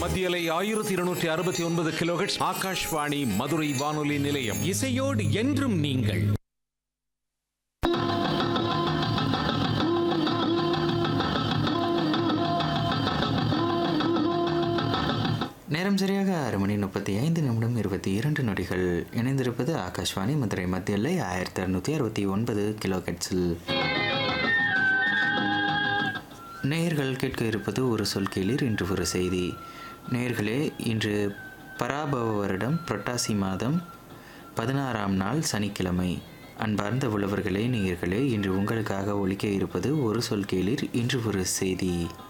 மத்தியலை ஆயிரத்தி இருநூற்றி அறுபத்தி ஒன்பது கிலோஹெட்ஸ் ஆகாஷ்வாணி மதுரை வானொலி நிலையம் இசையோடு என்றும் நீங்கள் நேரம் சரியாக ஆறு மணி முப்பத்தி ஐந்து நிமிடம் இருபத்தி இரண்டு நொடிகள் இணைந்திருப்பது ஆகாஷ்வாணி மதுரை மத்தியில் ஆயிரத்தி அறுநூற்றி அறுபத்தி ஒன்பது கிலோ கட்ஸில் நேயர்கள் கேட்க இருப்பது ஒரு சொல் கேளீர் இன்று ஒரு செய்தி நேயர்களே இன்று பராபவ வருடம் புரட்டாசி மாதம் பதினாறாம் நாள் சனிக்கிழமை அன்பார்ந்த உழவர்களே நேயர்களே இன்று உங்களுக்காக ஒலிக்க இருப்பது ஒரு சொல் கேளீர் இன்று ஒரு செய்தி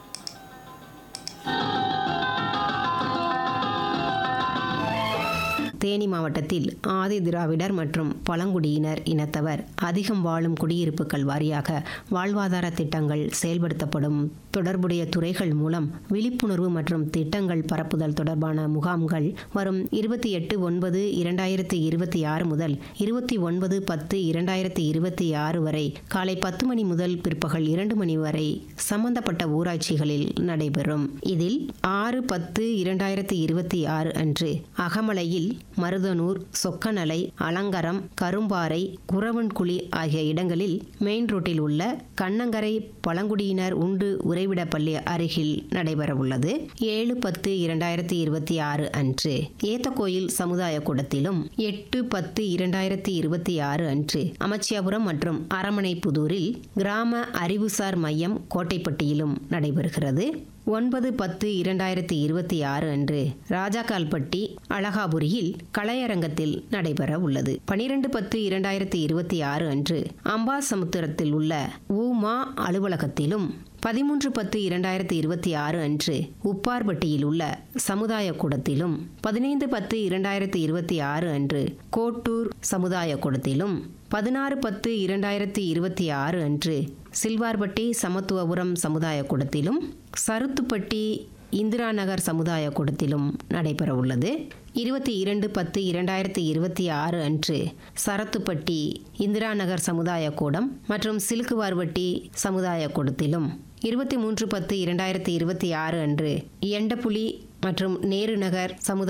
தேனி மாவட்டத்தில் ஆதி திராவிடர் மற்றும் பழங்குடியினர் இனத்தவர் அதிகம் வாழும் குடியிருப்புகள் வாரியாக வாழ்வாதார திட்டங்கள் செயல்படுத்தப்படும் தொடர்புடைய துறைகள் மூலம் விழிப்புணர்வு மற்றும் திட்டங்கள் பரப்புதல் தொடர்பான முகாம்கள் வரும் இருபத்தி எட்டு ஒன்பது இரண்டாயிரத்தி இருபத்தி ஆறு முதல் இருபத்தி ஒன்பது பத்து இரண்டாயிரத்தி இருபத்தி ஆறு வரை காலை பத்து மணி முதல் பிற்பகல் இரண்டு மணி வரை சம்பந்தப்பட்ட ஊராட்சிகளில் நடைபெறும் இதில் ஆறு பத்து இரண்டாயிரத்தி இருபத்தி ஆறு அன்று அகமலையில் மருதனூர் சொக்கநலை அலங்கரம் கரும்பாறை குறவன்குழி ஆகிய இடங்களில் மெயின் ரோட்டில் உள்ள கண்ணங்கரை பழங்குடியினர் உண்டு உறைவிட பள்ளி அருகில் நடைபெறவுள்ளது ஏழு பத்து இரண்டாயிரத்தி இருபத்தி ஆறு அன்று ஏத்தக்கோயில் சமுதாய கூடத்திலும் எட்டு பத்து இரண்டாயிரத்தி இருபத்தி ஆறு அன்று அமைச்சியாபுரம் மற்றும் அரமனை புதூரில் கிராம அறிவுசார் மையம் கோட்டைப்பட்டியிலும் நடைபெறுகிறது ஒன்பது பத்து இரண்டாயிரத்தி இருபத்தி ஆறு அன்று ராஜாக்கால்பட்டி அழகாபுரியில் கலையரங்கத்தில் நடைபெற உள்ளது பனிரெண்டு பத்து இரண்டாயிரத்தி இருபத்தி ஆறு அன்று அம்பாசமுத்திரத்தில் உள்ள ஊமா அலுவலகத்திலும் பதிமூன்று பத்து இரண்டாயிரத்தி இருபத்தி ஆறு அன்று உப்பார்பட்டியில் உள்ள சமுதாய கூடத்திலும் பதினைந்து பத்து இரண்டாயிரத்தி இருபத்தி ஆறு அன்று கோட்டூர் சமுதாய கூடத்திலும் பதினாறு பத்து இரண்டாயிரத்தி இருபத்தி ஆறு அன்று சில்வார்பட்டி சமத்துவபுரம் சமுதாய கூடத்திலும் சருத்துப்பட்டி இந்திரா நகர் சமுதாய கூடத்திலும் நடைபெற உள்ளது இருபத்தி இரண்டு பத்து இரண்டாயிரத்தி இருபத்தி ஆறு அன்று சரத்துப்பட்டி இந்திரா நகர் சமுதாய கூடம் மற்றும் சிலுக்குவார்பட்டி சமுதாய கூடத்திலும் இருபத்தி மூன்று பத்து இரண்டாயிரத்தி இருபத்தி ஆறு அன்று எண்டப்புலி மற்றும் நேரு நகர் சமுதாய